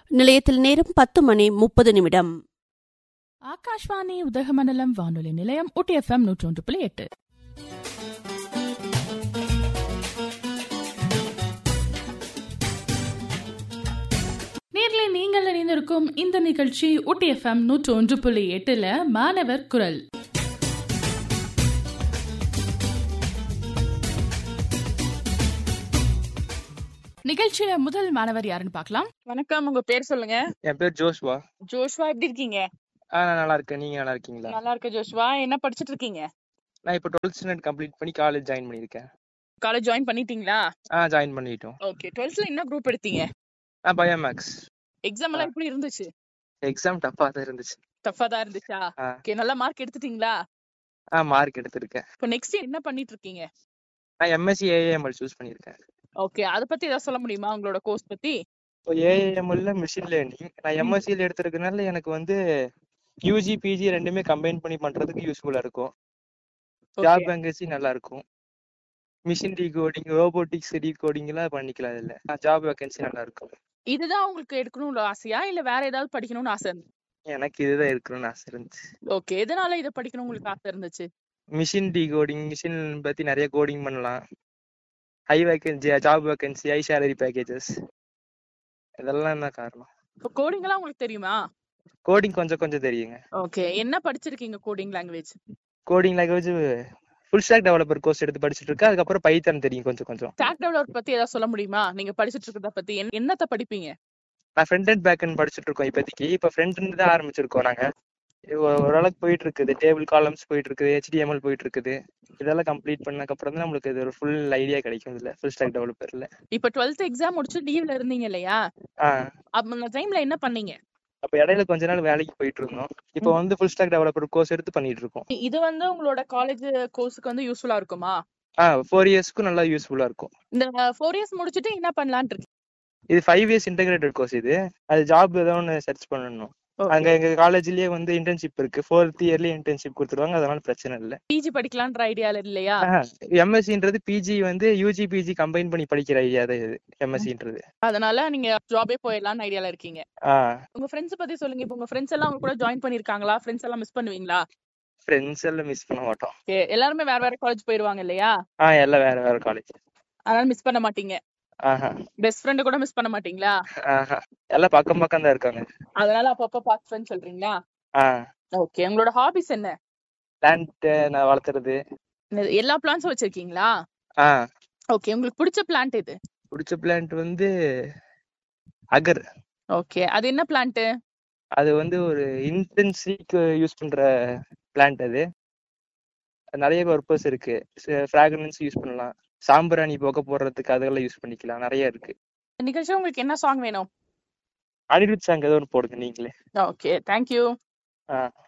நிலையத்தில் நேரம் பத்து மணி முப்பது நிமிடம் ஆகாஷ்வாணி உதகமண்டலம் வானொலி நிலையம் ஊட்டி எஃப்எம் நூற்றொன்று புள்ளி எட்டு நேர்ல நீங்கள் இணைந்திருக்கும் இந்த நிகழ்ச்சி ஊட்டி எஃப்எம் நூற்று ஒன்று புள்ளி எட்டுல மாணவர் குரல் நிகழ்ச்சியில முதல் மாணவர் யாருன்னு பார்க்கலாம் வணக்கம் உங்க பேர் சொல்லுங்க என் பேர் ஜோஷ்வா ஜோஷ்வா எப்படி இருக்கீங்க ஆ நான் நல்லா இருக்கேன் நீங்க நல்லா இருக்கீங்களா நல்லா இருக்க ஜோஷ்வா என்ன படிச்சிட்டு இருக்கீங்க நான் இப்போ டுவெல்த் ஸ்டாண்டர்ட் கம்ப்ளீட் பண்ணி காலேஜ் ஜாயின் பண்ணியிருக்கேன் காலேஜ் ஜாயின் பண்ணிட்டீங்களா ஆ ஜாயின் பண்ணிட்டோம் ஓகே டுவெல்த்ல என்ன குரூப் எடுத்தீங்க ஆ பயோமேக்ஸ் எக்ஸாம் எல்லாம் எப்படி இருந்துச்சு எக்ஸாம் டஃப்பாக தான் இருந்துச்சு டஃபா தான் இருந்துச்சா ஆ. ஓகே நல்ல மார்க் எடுத்துட்டீங்களா ஆ மார்க் எடுத்திருக்கேன் இப்போ நெக்ஸ்ட் என்ன பண்ணிட்டு இருக்கீங்க நான் எம்எஸ்சி ஏஏஎம்எல் சூஸ் பண்ணியிருக்கேன் ஓகே அத பத்தி ஏதாவது சொல்ல முடியுமா உங்களோட கோர்ஸ் பத்தி இப்போ ஏஏஎம்எல்ல மிஷின் லேர்னிங் நான் எம்எஸ்சியில் எடுத்திருக்கனால எனக்கு வந்து யூஜி பிஜி ரெண்டுமே கம்பைன் பண்ணி பண்றதுக்கு யூஸ்ஃபுல்லா இருக்கும் ஜாப் Okay. வேகன்சி நல்லா இருக்கும் மிஷின் டீகோடிங் ரோபோட்டிக்ஸ் டீகோடிங் எல்லாம் பண்ணிக்கலாம் இதுல ஜாப் வேகன்சி நல்லா இருக்கும் இதுதான் உங்களுக்கு எடுக்கணும்னு ஆசையா இல்ல வேற ஏதாவது படிக்கணும்னு ஆசை இருந்துச்சு எனக்கு இதுதான் இருக்கணும்னு ஆசை இருந்துச்சு ஓகே எதனால இத படிக்கணும் உங்களுக்கு ஆசை இருந்துச்சு மிஷின் டீகோடிங் மிஷின் பத்தி நிறைய கோடிங் பண்ணலாம் high vacancy job vacancy high salary packages இதெல்லாம் தான் காரணம் இப்போ கோடிங் எல்லாம் உங்களுக்கு தெரியுமா கோடிங் கொஞ்சம் கொஞ்சம் தெரியுங்க ஓகே என்ன படிச்சிருக்கீங்க coding language coding language full stack developer course எடுத்து படிச்சுட்டு இருக்கேன் அதுக்கப்புறம் பைத்தான் தெரியும் கொஞ்சம் கொஞ்சம் ஸ்டாக் டெவலப்பர் பத்தி ஏதாவது சொல்ல முடியுமா நீங்க படிச்சிட்டு இருக்கிறத பத்தி என்ன- என்னத்த படிப்பீங்க நான் ஃப்ரண்ட் அண்ட் பேக் அண்ட் படிச்சுட்டு இருக்கோம் இப்போதைக்கு இப்போ ஃப்ரண்ட் அண்ட் தான் ஆரம்பிச்சிருக்கோம் நாங்க இது ஒரு- ஓரளவுக்கு போயிட்டு இருக்குது டேபிள் காலம்ஸ் போயிட்டு இருக்குது ஹெச்டிஎம்எல் போயிட்டு இருக்குது இதெல்லாம் கம்ப்ளீட் பண்ணதுக்கு அப்புறம் தான் நம்மளுக்கு இது ஒரு ஃபுல் ஐடியா கிடைக்கும் இதுல ஃபுல் ஸ்டாக் டெவலப்பர்ல இப்ப டுவெல்த் எக்ஸாம் முடிச்சு லீவ்ல இருந்தீங்க இல்லையா ஆ அப்ப அந்த டைம்ல என்ன பண்ணீங்க அப்ப இடையில கொஞ்ச நாள் வேலைக்கு போயிட்டு இருந்தோம் இப்போ வந்து ஃபுல் ஸ்டாக் டெவலப்பர் கோர்ஸ் எடுத்து பண்ணிட்டு இருக்கோம் இது வந்து உங்களோட காலேஜ் கோர்ஸுக்கு வந்து யூஸ்ஃபுல்லா இருக்குமா ஆ ஃபோர் இயர்ஸ்க்கும் நல்லா யூஸ்ஃபுல்லா இருக்கும் இந்த ஃபோர் இயர்ஸ் முடிச்சுட்டு என்ன பண்ணலாம்னு இருக்கு இது ஃபைவ் இயர்ஸ் இன்டகிரேட்டட் கோர்ஸ் இது அது ஜாப் ஏதோ ஒன்று சர்ச் பண்ணணும் அங்க எங்க காலேஜ்லயே வந்து இன்டர்ன்ஷிப் இருக்கு ஃபோர்த் இயர்லயே இன்டர்ன்ஷிப் கொடுத்துருவாங்க அதனால பிரச்சனை இல்லை பிஜி படிக்கலான்ற ஐடியால இல்லையா எம்எஸ்சின்றது பிஜி வந்து யூஜி பிஜி கம்பைன் பண்ணி படிக்கிற ஐடியா தான் இது எம்எஸ்சின்றது அதனால நீங்க ஜாபே போயிடலாம்னு ஐடியால இருக்கீங்க ஆ உங்க ஃப்ரெண்ட்ஸ் பத்தி சொல்லுங்க இப்போ உங்க ஃப்ரெண்ட்ஸ் எல்லாம் உங்க கூட ஜாயின் பண்ணிருக்காங்களா ஃப்ரெண்ட்ஸ் எல்லாம் மிஸ் பண்ணுவீங்களா ஃப்ரெண்ட்ஸ் எல்லாம் மிஸ் பண்ண மாட்டோம் Okay, எல்லாருமே வேற வேற காலேஜ் போயிருவாங்க இல்லையா ஆ எல்லாம் வேற வேற காலேஜ் அதனால மிஸ் பண்ண மாட்டீங்க ஆஹா பெஸ்ட் ஃப்ரெண்ட் கூட மிஸ் பண்ண மாட்டீங்களா ஆஹா எல்லாம் பக்கம் பக்கம் தான் இருக்காங்க அதனால அப்பப்ப பார்த்து ஃப்ரெண்ட் சொல்றீங்களா ஆ ஓகே உங்களோட ஹாபிஸ் என்ன பிளான்ட் நான் வளர்த்துறது என்னது, எல்லா பிளான்ஸும் வச்சிருக்கீங்களா ஆ ஓகே உங்களுக்கு பிடிச்ச பிளான்ட் எது பிடிச்ச பிளான்ட் வந்து அகர் ஓகே அது என்ன பிளான்ட் அது வந்து ஒரு இன்டென்சிக்கு யூஸ் பண்ற பிளான்ட் அது அது நிறைய பர்பஸ் இருக்கு ஃப்ராக்ரன்ஸ் யூஸ் பண்ணலாம் சாம்பிராணி புகை போடுறதுக்கு அதெல்லாம் யூஸ் பண்ணிக்கலாம் நிறைய இருக்கு நிகழ்ச்சி உங்களுக்கு என்ன சாங் வேணும் அனிருத் சாங் ஏதோ ஒன்று போடுங்க நீங்களே ஓகே தேங்க்யூ ஆ